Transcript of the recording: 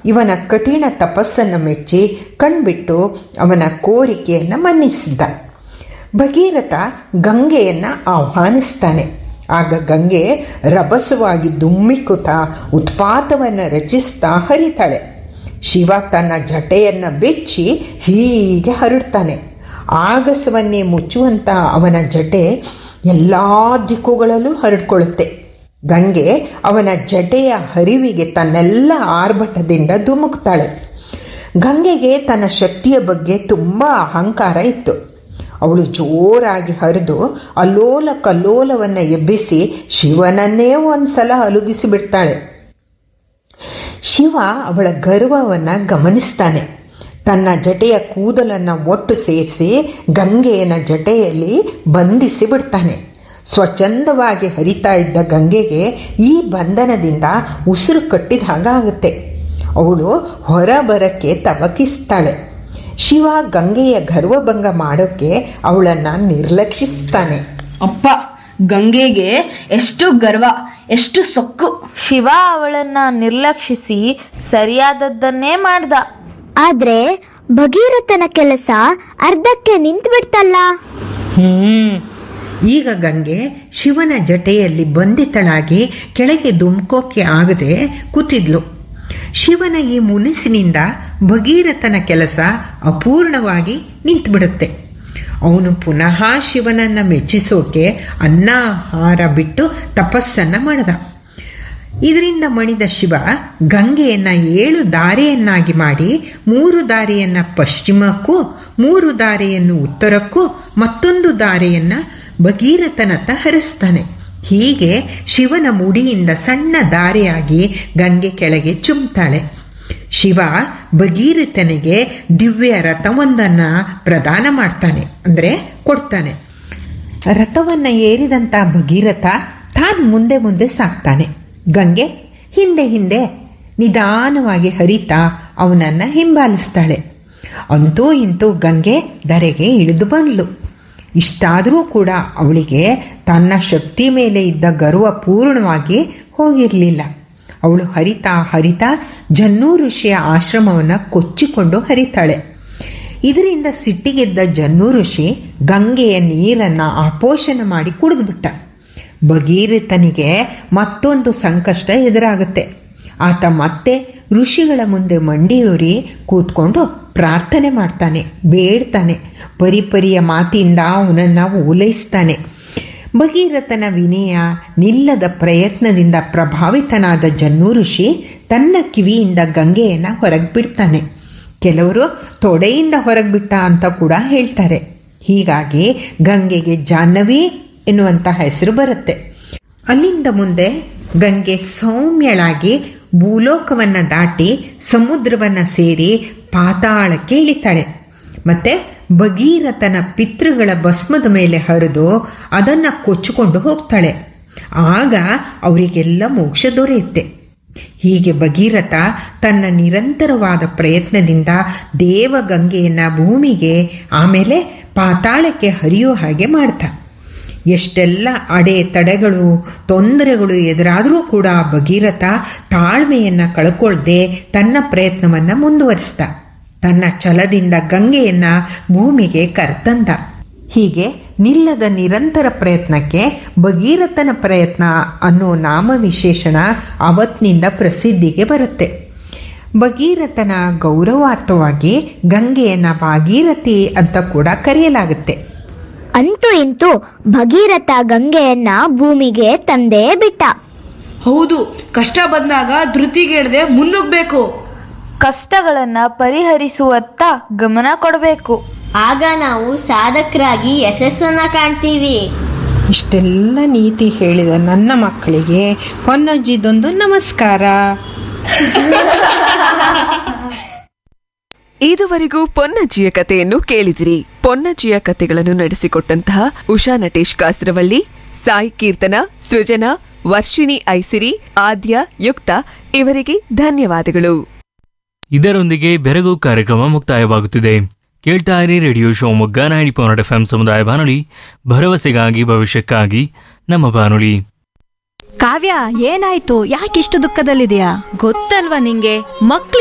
ಇವನ ಕಠಿಣ ತಪಸ್ಸನ್ನು ಮೆಚ್ಚಿ ಕಣ್ಬಿಟ್ಟು ಅವನ ಕೋರಿಕೆಯನ್ನು ಮನ್ನಿಸಿದ್ದ ಭಗೀರಥ ಗಂಗೆಯನ್ನು ಆಹ್ವಾನಿಸ್ತಾನೆ ಆಗ ಗಂಗೆ ರಭಸವಾಗಿ ದುಮ್ಮಿಕ್ಕುತ್ತ ಉತ್ಪಾತವನ್ನು ರಚಿಸ್ತಾ ಹರಿತಾಳೆ ಶಿವ ತನ್ನ ಜಟೆಯನ್ನು ಬೆಚ್ಚಿ ಹೀಗೆ ಹರಡ್ತಾನೆ ಆಗಸವನ್ನೇ ಮುಚ್ಚುವಂಥ ಅವನ ಜಟೆ ಎಲ್ಲ ದಿಕ್ಕುಗಳಲ್ಲೂ ಹರಡ್ಕೊಳ್ಳುತ್ತೆ ಗಂಗೆ ಅವನ ಜಟೆಯ ಹರಿವಿಗೆ ತನ್ನೆಲ್ಲ ಆರ್ಭಟದಿಂದ ಧುಮುಕ್ತಾಳೆ ಗಂಗೆಗೆ ತನ್ನ ಶಕ್ತಿಯ ಬಗ್ಗೆ ತುಂಬ ಅಹಂಕಾರ ಇತ್ತು ಅವಳು ಜೋರಾಗಿ ಹರಿದು ಅಲ್ಲೋಲ ಕಲ್ಲೋಲವನ್ನು ಎಬ್ಬಿಸಿ ಶಿವನನ್ನೇ ಒಂದ್ಸಲ ಅಲುಗಿಸಿ ಬಿಡ್ತಾಳೆ ಶಿವ ಅವಳ ಗರ್ವವನ್ನು ಗಮನಿಸ್ತಾನೆ ತನ್ನ ಜಟೆಯ ಕೂದಲನ್ನು ಒಟ್ಟು ಸೇರಿಸಿ ಗಂಗೆಯನ ಜಟೆಯಲ್ಲಿ ಬಂಧಿಸಿ ಬಿಡ್ತಾನೆ ಸ್ವಚ್ಛಂದವಾಗಿ ಹರಿತಾ ಇದ್ದ ಗಂಗೆಗೆ ಈ ಬಂಧನದಿಂದ ಉಸಿರು ಕಟ್ಟಿದ ಹಾಗಾಗುತ್ತೆ ಅವಳು ಹೊರ ಬರಕ್ಕೆ ತವಕಿಸ್ತಾಳೆ ಶಿವ ಗಂಗೆಯ ಗರ್ವಭಂಗ ಮಾಡೋಕ್ಕೆ ಅವಳನ್ನು ನಿರ್ಲಕ್ಷಿಸ್ತಾನೆ ಅಪ್ಪ ಗಂಗೆಗೆ ಎಷ್ಟು ಗರ್ವ ಎಷ್ಟು ಸೊಕ್ಕು ಶಿವ ಅವಳನ್ನ ನಿರ್ಲಕ್ಷಿಸಿ ಸರಿಯಾದದ್ದನ್ನೇ ಮಾಡ್ದ ಆದ್ರೆ ಭಗೀರಥನ ಕೆಲಸ ಅರ್ಧಕ್ಕೆ ನಿಂತ್ಬಿಡ್ತಲ್ಲ ಹ್ಮ್ ಈಗ ಗಂಗೆ ಶಿವನ ಜಟೆಯಲ್ಲಿ ಬಂಧಿತಳಾಗಿ ಕೆಳಗೆ ಧುಮ್ಕೋಕೆ ಆಗದೆ ಕೂತಿದ್ಲು ಶಿವನ ಈ ಮುನಿಸಿನಿಂದ ಭಗೀರಥನ ಕೆಲಸ ಅಪೂರ್ಣವಾಗಿ ನಿಂತುಬಿಡುತ್ತೆ ಅವನು ಪುನಃ ಶಿವನನ್ನು ಮೆಚ್ಚಿಸೋಕೆ ಅನ್ನ ಆಹಾರ ಬಿಟ್ಟು ತಪಸ್ಸನ್ನು ಮಾಡಿದ ಇದರಿಂದ ಮಣಿದ ಶಿವ ಗಂಗೆಯನ್ನು ಏಳು ದಾರಿಯನ್ನಾಗಿ ಮಾಡಿ ಮೂರು ದಾರಿಯನ್ನು ಪಶ್ಚಿಮಕ್ಕೂ ಮೂರು ದಾರಿಯನ್ನು ಉತ್ತರಕ್ಕೂ ಮತ್ತೊಂದು ದಾರಿಯನ್ನು ಭಗೀರಥನತ್ತ ಹರಿಸ್ತಾನೆ ಹೀಗೆ ಶಿವನ ಮುಡಿಯಿಂದ ಸಣ್ಣ ದಾರಿಯಾಗಿ ಗಂಗೆ ಕೆಳಗೆ ಚುಮ್ತಾಳೆ ಶಿವ ಭಗೀರಥನಿಗೆ ದಿವ್ಯ ರಥವೊಂದನ್ನು ಪ್ರದಾನ ಮಾಡ್ತಾನೆ ಅಂದರೆ ಕೊಡ್ತಾನೆ ರಥವನ್ನು ಏರಿದಂಥ ಭಗೀರಥ ತಾನು ಮುಂದೆ ಮುಂದೆ ಸಾಕ್ತಾನೆ ಗಂಗೆ ಹಿಂದೆ ಹಿಂದೆ ನಿಧಾನವಾಗಿ ಹರಿತಾ ಅವನನ್ನು ಹಿಂಬಾಲಿಸ್ತಾಳೆ ಅಂತೂ ಇಂತೂ ಗಂಗೆ ಧರೆಗೆ ಇಳಿದು ಬಂದ್ಲು ಇಷ್ಟಾದರೂ ಕೂಡ ಅವಳಿಗೆ ತನ್ನ ಶಕ್ತಿ ಮೇಲೆ ಇದ್ದ ಗರ್ವ ಪೂರ್ಣವಾಗಿ ಹೋಗಿರಲಿಲ್ಲ ಅವಳು ಹರಿತಾ ಹರಿತಾ ಜನ್ನೂ ಋಷಿಯ ಆಶ್ರಮವನ್ನು ಕೊಚ್ಚಿಕೊಂಡು ಹರಿತಾಳೆ ಇದರಿಂದ ಸಿಟ್ಟಿಗೆದ್ದ ಜನ್ನೂ ಋಷಿ ಗಂಗೆಯ ನೀರನ್ನು ಆಪೋಷಣ ಮಾಡಿ ಕುಡಿದ್ಬಿಟ್ಟ ಭಗೀರಥನಿಗೆ ಮತ್ತೊಂದು ಸಂಕಷ್ಟ ಎದುರಾಗುತ್ತೆ ಆತ ಮತ್ತೆ ಋಷಿಗಳ ಮುಂದೆ ಮಂಡಿಯೂರಿ ಕೂತ್ಕೊಂಡು ಪ್ರಾರ್ಥನೆ ಮಾಡ್ತಾನೆ ಬೇಡ್ತಾನೆ ಪರಿಪರಿಯ ಮಾತಿಂದ ಅವನನ್ನು ಓಲೈಸ್ತಾನೆ ಭಗೀರಥನ ವಿನಯ ನಿಲ್ಲದ ಪ್ರಯತ್ನದಿಂದ ಪ್ರಭಾವಿತನಾದ ಜನ್ನೂ ಋಷಿ ತನ್ನ ಕಿವಿಯಿಂದ ಗಂಗೆಯನ್ನು ಹೊರಗೆ ಬಿಡ್ತಾನೆ ಕೆಲವರು ತೊಡೆಯಿಂದ ಹೊರಗೆ ಬಿಟ್ಟ ಅಂತ ಕೂಡ ಹೇಳ್ತಾರೆ ಹೀಗಾಗಿ ಗಂಗೆಗೆ ಜಾಹ್ನವಿ ಎನ್ನುವಂಥ ಹೆಸರು ಬರುತ್ತೆ ಅಲ್ಲಿಂದ ಮುಂದೆ ಗಂಗೆ ಸೌಮ್ಯಳಾಗಿ ಭೂಲೋಕವನ್ನು ದಾಟಿ ಸಮುದ್ರವನ್ನು ಸೇರಿ ಪಾತಾಳಕ್ಕೆ ಇಳಿತಾಳೆ ಮತ್ತೆ ಭಗೀರಥನ ಪಿತೃಗಳ ಭಸ್ಮದ ಮೇಲೆ ಹರಿದು ಅದನ್ನು ಕೊಚ್ಚಿಕೊಂಡು ಹೋಗ್ತಾಳೆ ಆಗ ಅವರಿಗೆಲ್ಲ ಮೋಕ್ಷ ದೊರೆಯುತ್ತೆ ಹೀಗೆ ಭಗೀರಥ ತನ್ನ ನಿರಂತರವಾದ ಪ್ರಯತ್ನದಿಂದ ದೇವಗಂಗೆಯನ್ನು ಭೂಮಿಗೆ ಆಮೇಲೆ ಪಾತಾಳಕ್ಕೆ ಹರಿಯೋ ಹಾಗೆ ಮಾಡ್ತಾ ಎಷ್ಟೆಲ್ಲ ಅಡೆ ತಡೆಗಳು ತೊಂದರೆಗಳು ಎದುರಾದರೂ ಕೂಡ ಭಗೀರಥ ತಾಳ್ಮೆಯನ್ನು ಕಳ್ಕೊಳ್ದೆ ತನ್ನ ಪ್ರಯತ್ನವನ್ನು ಮುಂದುವರಿಸ್ದ ತನ್ನ ಛಲದಿಂದ ಗಂಗೆಯನ್ನು ಭೂಮಿಗೆ ಕರ್ತಂದ ಹೀಗೆ ನಿಲ್ಲದ ನಿರಂತರ ಪ್ರಯತ್ನಕ್ಕೆ ಭಗೀರಥನ ಪ್ರಯತ್ನ ಅನ್ನೋ ನಾಮವಿಶೇಷಣ ಅವತ್ತಿನಿಂದ ಪ್ರಸಿದ್ಧಿಗೆ ಬರುತ್ತೆ ಭಗೀರಥನ ಗೌರವಾರ್ಥವಾಗಿ ಗಂಗೆಯನ್ನು ಭಾಗೀರಥಿ ಅಂತ ಕೂಡ ಕರೆಯಲಾಗುತ್ತೆ ಅಂತೂ ಇಂತೂ ಭಗೀರಥ ಗಂಗೆಯನ್ನ ಭೂಮಿಗೆ ತಂದೇ ಬಿಟ್ಟ ಹೌದು ಕಷ್ಟ ಬಂದಾಗ ಧೃತಿಗೆಡದೆ ಮುನ್ನುಗ್ಬೇಕು ಕಷ್ಟಗಳನ್ನ ಪರಿಹರಿಸುವತ್ತ ಗಮನ ಕೊಡಬೇಕು ಆಗ ನಾವು ಸಾಧಕರಾಗಿ ಯಶಸ್ಸನ್ನ ಕಾಣ್ತೀವಿ ಇಷ್ಟೆಲ್ಲ ನೀತಿ ಹೇಳಿದ ನನ್ನ ಮಕ್ಕಳಿಗೆ ಪೊನ್ನಜ್ಜಿದೊಂದು ನಮಸ್ಕಾರ ಇದುವರೆಗೂ ಪೊನ್ನಜ್ಜಿಯ ಕಥೆಯನ್ನು ಕೇಳಿದಿರಿ ಪೊನ್ನಜ್ಜಿಯ ಕಥೆಗಳನ್ನು ನಡೆಸಿಕೊಟ್ಟಂತಹ ಉಷಾ ನಟೇಶ್ ಕಾಸರವಳ್ಳಿ ಸಾಯಿ ಕೀರ್ತನ ಸೃಜನಾ ವರ್ಷಿಣಿ ಐಸಿರಿ ಆದ್ಯ ಯುಕ್ತ ಇವರಿಗೆ ಧನ್ಯವಾದಗಳು ಇದರೊಂದಿಗೆ ಬೆರಗು ಕಾರ್ಯಕ್ರಮ ಮುಕ್ತಾಯವಾಗುತ್ತಿದೆ ಕೇಳ್ತಾ ಇರಿ radio Shivamogga ninety point F M ಸಮುದಾಯ ಬಾನುಲಿ ಭರವಸೆಗಾಗಿ ಭವಿಷ್ಯಕ್ಕಾಗಿ ನಮ್ಮ ಬಾನುಲಿ ಕಾವ್ಯ ಏನಾಯ್ತು ಯಾಕಿಷ್ಟು ದುಃಖದಲ್ಲಿದೆಯಾ ಗೊತ್ತಲ್ವಾ ನಿಂಗೆ ಮಕ್ಳು